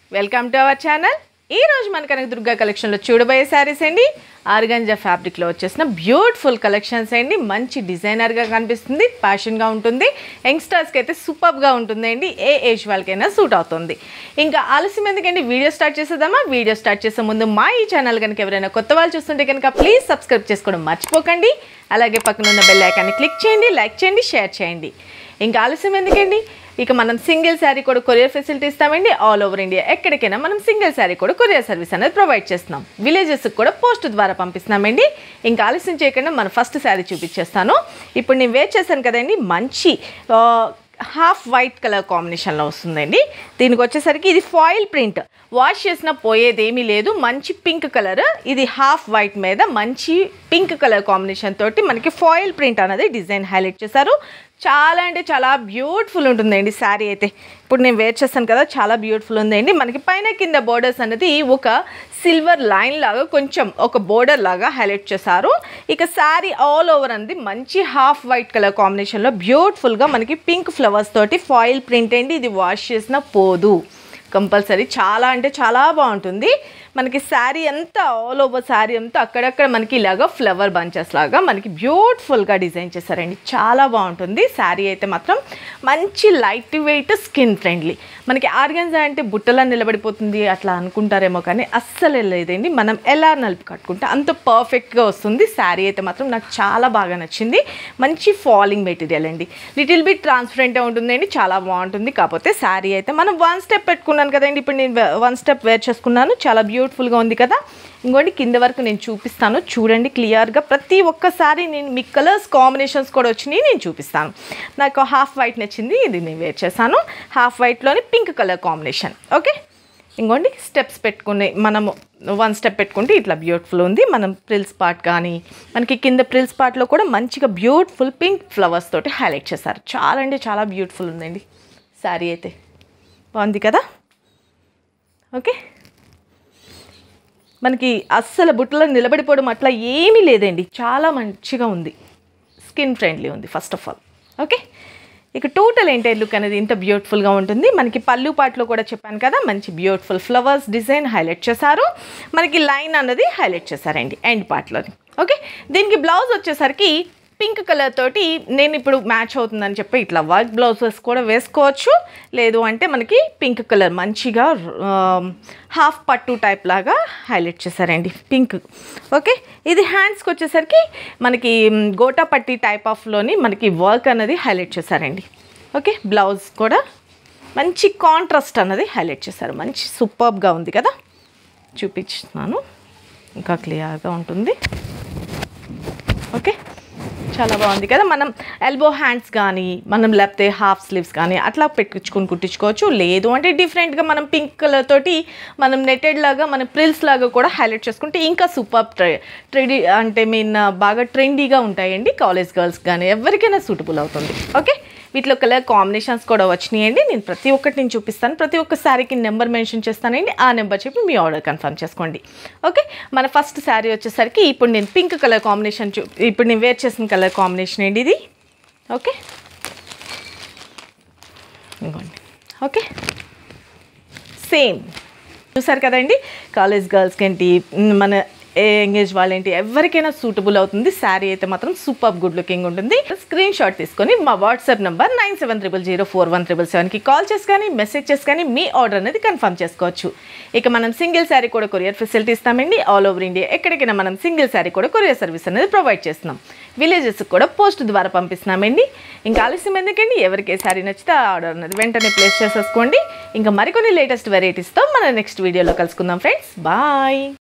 welcome to our channel ఈ రోజు మన కనక దుర్గా కలెక్షన్లో చూడబోయే శారీస్ అండి ఆర్గంజా ఫ్యాబ్రిక్లో వచ్చేసిన బ్యూటిఫుల్ కలెక్షన్స్ అండి మంచి డిజైనర్గా కనిపిస్తుంది ఫ్యాషన్గా ఉంటుంది యంగ్స్టర్స్కి అయితే సూపర్గా ఉంటుంది అండి ఏ ఏజ్ వాళ్ళకైనా సూట్ అవుతుంది ఇంకా ఆలస్యం ఎందుకండి వీడియో స్టార్ట్ చేసేద్దామా వీడియో స్టార్ట్ చేసే ముందు మా ఈ ఛానల్ కనుక ఎవరైనా కొత్త వాళ్ళు చూస్తుంటే కనుక ప్లీజ్ సబ్స్క్రైబ్ చేసుకోవడం మర్చిపోకండి అలాగే పక్కన ఉన్న బెల్ ఐకాన్ని క్లిక్ చేయండి లైక్ చేయండి షేర్ చేయండి ఇంకా ఆలస్యం ఎందుకండి ఇక మనం సింగిల్ శారీ కూడా కొరియర్ ఫెసిలిటీ ఇస్తామండి ఆల్ ఓవర్ ఇండియా ఎక్కడికైనా మనం సింగిల్ శారీ కూడా కొరియర్ సర్వీస్ అనేది ప్రొవైడ్ చేస్తున్నాం విలేజెస్కి కూడా పోస్ట్ ద్వారా పంపిస్తున్నామండి ఇంకా ఆలస్యం చేయకుండా మన ఫస్ట్ శారీ చూపించేస్తాను ఇప్పుడు నేను వేర్ చేశాను కదండి మంచి ఆ, హాఫ్ వైట్ కలర్ కాంబినేషన్లో వస్తుందండి దీనికి వచ్చేసరికి ఇది ఫాయిల్ ప్రింట్ వాష్ చేసిన పోయేదేమీ లేదు మంచి పింక్ కలర్ ఇది హాఫ్ వైట్ మీద మంచి పింక్ కలర్ కాంబినేషన్ తోటి మనకి ఫాయిల్ ప్రింట్ అనేది డిజైన్ హైలైట్ చేశారు చాలా అంటే చాలా బ్యూటిఫుల్ ఉంటుందండి శారీ అయితే ఇప్పుడు నేను వేర్ చేస్తాను కదా చాలా బ్యూటిఫుల్ ఉందండి మనకి పైన కింద బోర్డర్స్ అనేది ఒక సిల్వర్ లైన్ లాగా కొంచెం ఒక బోర్డర్ లాగా హైలైట్ చేశారు ఇక శారీ ఆల్ ఓవర్ అనేది మంచి హాఫ్ వైట్ కలర్ కాంబినేషన్లో బ్యూటిఫుల్గా మనకి పింక్ ఫ్లవర్స్ తోటి ఫాయిల్ ప్రింట్ అండి ఇది వాష్ చేసిన పోదు కంపల్సరీ చాలా అంటే చాలా బాగుంటుంది మనకి శారీ అంతా ఆల్ ఓవర్ శారీ అంతా అక్కడక్కడ మనకి ఇలాగా ఫ్లవర్ బంచెస్ లాగా మనకి బ్యూటిఫుల్గా డిజైన్ చేశారండి చాలా బాగుంటుంది శారీ అయితే మాత్రం మంచి లైట్ వెయిట్ స్కిన్ ఫ్రెండ్లీ మనకి ఆర్గన్జా అంటే బుట్టలా నిలబడిపోతుంది అట్లా అనుకుంటారేమో కానీ అస్సలు లేదండి మనం ఎలా నలుపు కట్టుకుంటే అంత పర్ఫెక్ట్గా వస్తుంది శారీ అయితే మాత్రం నాకు చాలా బాగా నచ్చింది మంచి ఫాలింగ్ మెటీరియల్ అండి లిటిల్ బిట్ ట్రాన్స్పరెంట్గా ఉంటుందండి చాలా బాగుంటుంది కాకపోతే శారీ అయితే మనం వన్ స్టెప్ పెట్టుకున్నాను కదండి ఇప్పుడు నేను వన్ స్టెప్ వేర్ చేసుకున్నాను చాలా బ్యూటిఫుల్గా ఉంది కదా ఇంకోండి కింద వరకు నేను చూపిస్తాను చూడండి క్లియర్గా ప్రతి ఒక్కసారి నేను మీ కలర్స్ కాంబినేషన్స్ కూడా వచ్చినాయి నేను చూపిస్తాను నాకు హాఫ్ వైట్ నచ్చింది ఇది నేను వేర్ చేశాను హాఫ్ వైట్లోని పింక్ కలర్ కాంబినేషన్ ఓకే ఇంకోండి స్టెప్స్ పెట్టుకునే మనము వన్ స్టెప్ పెట్టుకుంటే ఇట్లా బ్యూటిఫుల్ ఉంది మనం ప్రిల్స్ పార్ట్ కానీ మనకి కింద ప్రిల్స్ పార్ట్లో కూడా మంచిగా బ్యూటిఫుల్ పింక్ ఫ్లవర్స్ తోటి హైలైట్ చేశారు చాలా అంటే చాలా బ్యూటిఫుల్ ఉందండి శారీ అయితే బాగుంది కదా ఓకే మనకి అస్సలు బుట్టలో నిలబడిపోవడం అట్లా ఏమీ లేదండి చాలా మంచిగా ఉంది స్కిన్ ఫ్రెండ్లీ ఉంది ఫస్ట్ ఆఫ్ ఆల్ ఓకే ఇక టోటల్ ఏంటి లుక్ అనేది ఇంత బ్యూటిఫుల్గా ఉంటుంది మనకి పళ్ళు పాటలో కూడా చెప్పాను కదా మంచి బ్యూటిఫుల్ ఫ్లవర్స్ డిజైన్ హైలైట్ చేశారు మనకి లైన్ అన్నది హైలైట్ చేశారండి ఎండ్ పార్ట్లోని ఓకే దీనికి బ్లౌజ్ వచ్చేసరికి పింక్ కలర్ తోటి నేను ఇప్పుడు మ్యాచ్ అవుతుందని చెప్పి ఇట్లా వర్క్ బ్లౌజెస్ కూడా వేసుకోవచ్చు లేదు అంటే మనకి పింక్ కలర్ మంచిగా హాఫ్ పట్టు టైప్ లాగా హైలైట్ చేశారండి పింక్ ఓకే ఇది హ్యాండ్స్కి వచ్చేసరికి మనకి మ్, గోటా పట్టి టైప్ ఆఫ్లోని మనకి వర్క్ అనేది హైలైట్ చేశారండి ఓకే బ్లౌజ్ కూడా మంచి కాంట్రాస్ట్ అన్నది హైలైట్ చేశారు మంచి సూపర్బ్గా ఉంది కదా చూపించుతున్నాను ఇంకా క్లియర్గా ఉంటుంది ఓకే చాలా బాగుంది కదా మనం ఎల్బో హ్యాండ్స్ కానీ మనం లేకపోతే హాఫ్ స్లీవ్స్ కానీ అట్లా పెట్టించుకొని కుట్టించుకోవచ్చు లేదు అంటే డిఫరెంట్గా మనం పింక్ కలర్ తోటి మనం నెటెడ్ లాగా మన ప్రిల్స్ లాగా కూడా హైలైట్ చేసుకుంటే ఇంకా సూపర్ ట్రె ట్రెడీ అంటే మీన్ బాగా ట్రెండీగా ఉంటాయండి కాలేజ్ గర్ల్స్ కానీ ఎవరికైనా సూటబుల్ అవుతుంది ఓకే వీటిలో కలర్ కాంబినేషన్స్ కూడా వచ్చినాయండి నేను ప్రతి ఒక్కటి నేను చూపిస్తాను ప్రతి ఒక్క శారీకి నెంబర్ మెన్షన్ చేస్తానండి ఆ నెంబర్ చెప్పి మీ ఆర్డర్ కన్ఫర్మ్ చేసుకోండి ఓకే మన ఫస్ట్ శారీ వచ్చేసరికి ఇప్పుడు నేను పింక్ కలర్ కాంబినేషన్ చూ ఇప్పుడు నేను వేర్ చేసిన కలర్ కాంబినేషన్ అండి ఇది ఓకే ఇంకోండి ఓకే సేమ్ చూసారు కదండి కాలేజ్ గర్ల్స్కి ఏంటి మ్, మన ఎంగేజ్ వాళ్ళేంటి ఎవరికైనా సూటబుల్ అవుతుంది శారీ అయితే మాత్రం సూపర్ గుడ్ లుకింగ్ ఉంటుంది స్క్రీన్ షాట్ తీసుకొని మా WhatsApp number nine seven triple zero four one triple సెవెన్కి కాల్ చేసి కానీ మెసేజ్ చేసి కానీ మీ ఆర్డర్ అనేది కన్ఫర్మ్ చేసుకోవచ్చు ఇక మనం సింగిల్ శారీ కూడా కొరియర్ ఫెసిలిటీ ఇస్తామండి ఆల్ ఓవర్ ఇండియా ఎక్కడికైనా మనం సింగిల్ శారీ కూడా కొరియర్ సర్వీస్ అనేది ప్రొవైడ్ చేస్తున్నాం విలేజెస్ కూడా పోస్ట్ ద్వారా పంపిస్తున్నామండి ఇంకా ఆలస్యం ఎందుకండి ఎవరికి ఏ శారీ నచ్చితే ఆ ఆర్డర్ అనేది వెంటనే ప్లేస్ చేసేసుకోండి ఇంకా మరికొన్ని లేటెస్ట్ వెరైటీస్తో మన నెక్స్ట్ వీడియోలో కలుసుకుందాం ఫ్రెండ్స్ బాయ్